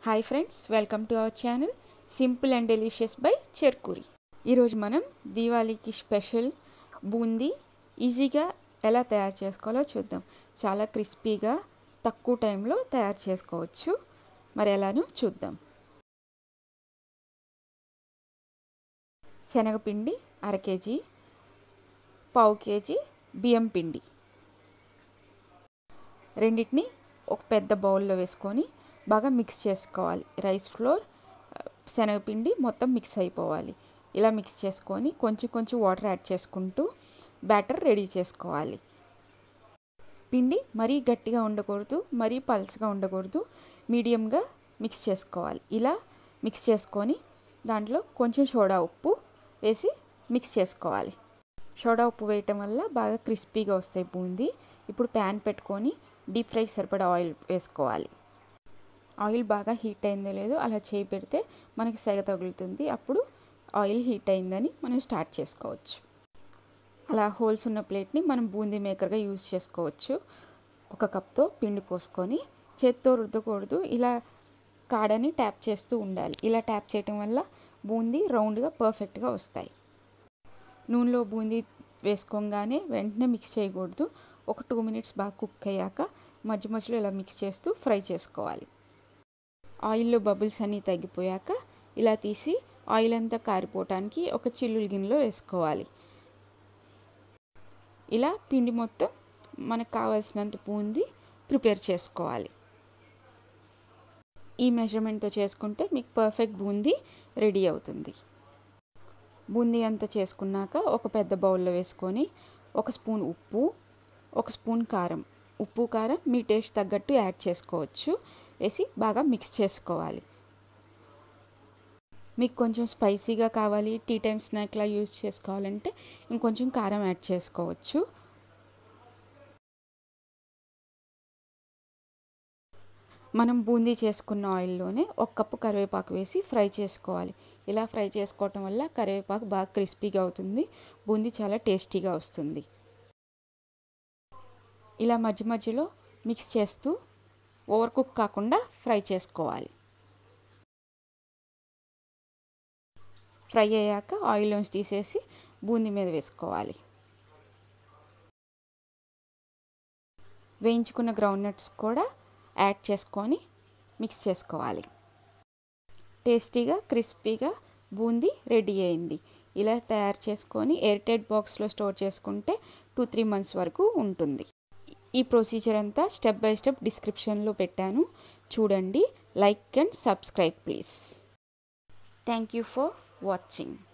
hi friends welcome to our channel simple and delicious by Cherkuri ఈరోజు మనం దీవాళీకి special boondi ఈజీగా ఎలా తయారు చేసుకోవాలో చూద్దాం చాలా క్రిస్పీగా తక్కువ టైంలో తయారు చేసుకోవచ్చు మరి ఎలానో చూద్దాం శనగపిండి అర కేజీ పావు కేజీ బియ్యం పిండి రెండింటిని ఒక పెద్ద బౌల్లో వేసుకొని బాగా మిక్స్ చేసుకోవాలి రైస్ ఫ్లోర్ శనగపిండి మొత్తం మిక్స్ అయిపోవాలి ఇలా మిక్స్ చేసుకొని కొంచెం కొంచెం వాటర్ యాడ్ చేసుకుంటూ బ్యాటర్ రెడీ చేసుకోవాలి పిండి మరీ గట్టిగా ఉండకూడదు మరీ పల్స్గా ఉండకూడదు మీడియంగా మిక్స్ చేసుకోవాలి ఇలా మిక్స్ చేసుకొని దాంట్లో కొంచెం సోడా ఉప్పు వేసి మిక్స్ చేసుకోవాలి సోడా ఉప్పు వేయటం వల్ల బాగా క్రిస్పీగా వస్తాయి బూందీ ఇప్పుడు ప్యాన్ పెట్టుకొని డీప్ ఫ్రై సరిపడా ఆయిల్ వేసుకోవాలి ఆయిల్ బాగా హీట్ అయిందో లేదో అలా చేయి పెడితే మనకి సెగ తగులుతుంది అప్పుడు ఆయిల్ హీట్ అయిందని మనం స్టార్ట్ చేసుకోవచ్చు అలా హోల్స్ ఉన్న ప్లేట్ని మనం బూందీ మేకర్గా యూజ్ చేసుకోవచ్చు ఒక కప్తో పిండి పోసుకొని చేత్తో రుద్దకూడదు ఇలా కాడని ట్యాప్ చేస్తూ ఉండాలి ఇలా ట్యాప్ చేయటం వల్ల బూందీ రౌండ్గా పర్ఫెక్ట్గా వస్తాయి నూనెలో బూందీ వేసుకోగానే వెంటనే మిక్స్ చేయకూడదు ఒక టూ మినిట్స్ బాగా కుక్ అయ్యాక మధ్య మధ్యలో ఇలా మిక్స్ చేస్తూ ఫ్రై చేసుకోవాలి ఆయిల్లో బబుల్స్ అన్నీ తగ్గిపోయాక ఇలా తీసి ఆయిల్ అంతా కారిపోవటానికి ఒక చిల్లుల గిన్నెలో వేసుకోవాలి ఇలా పిండి మొత్తం మనకు కావాల్సినంత బూందీ ప్రిపేర్ చేసుకోవాలి ఈ మెజర్మెంట్తో చేసుకుంటే మీకు పర్ఫెక్ట్ బూందీ రెడీ అవుతుంది బూందీ అంతా చేసుకున్నాక ఒక పెద్ద బౌల్లో వేసుకొని ఒక స్పూన్ ఉప్పు ఒక స్పూన్ కారం ఉప్పు కారం మీ టేస్ట్ తగ్గట్టు యాడ్ చేసుకోవచ్చు వేసి బాగా మిక్స్ చేసుకోవాలి మీకు కొంచెం స్పైసీగా కావాలి టీ టైమ్ స్నాక్లా యూజ్ చేసుకోవాలంటే ఇంకొంచెం కారం యాడ్ చేసుకోవచ్చు మనం బూందీ చేసుకున్న ఆయిల్లోనే ఒక కప్పు కరివేపాకు వేసి ఫ్రై చేసుకోవాలి ఇలా ఫ్రై చేసుకోవటం వల్ల కరివేపాకు బాగా క్రిస్పీగా అవుతుంది బూందీ చాలా టేస్టీగా వస్తుంది ఇలా మధ్య మధ్యలో మిక్స్ చేస్తూ ఓవర్ కుక్ కాకుండా ఫ్రై చేసుకోవాలి ఫ్రై అయ్యాక ఆయిల్లోంచి తీసేసి బూందీ మీద వేసుకోవాలి వేయించుకున్న గ్రౌండ్ నట్స్ కూడా యాడ్ చేసుకొని మిక్స్ చేసుకోవాలి టేస్టీగా క్రిస్పీగా బూందీ రెడీ అయింది ఇలా తయారు చేసుకొని ఎయిర్టైట్ బాక్స్లో స్టోర్ చేసుకుంటే టూ త్రీ మంత్స్ వరకు ఉంటుంది ఈ ప్రొసీజర్ అంతా స్టెప్ బై స్టెప్ డిస్క్రిప్షన్లో పెట్టాను చూడండి like and subscribe please thank you for watching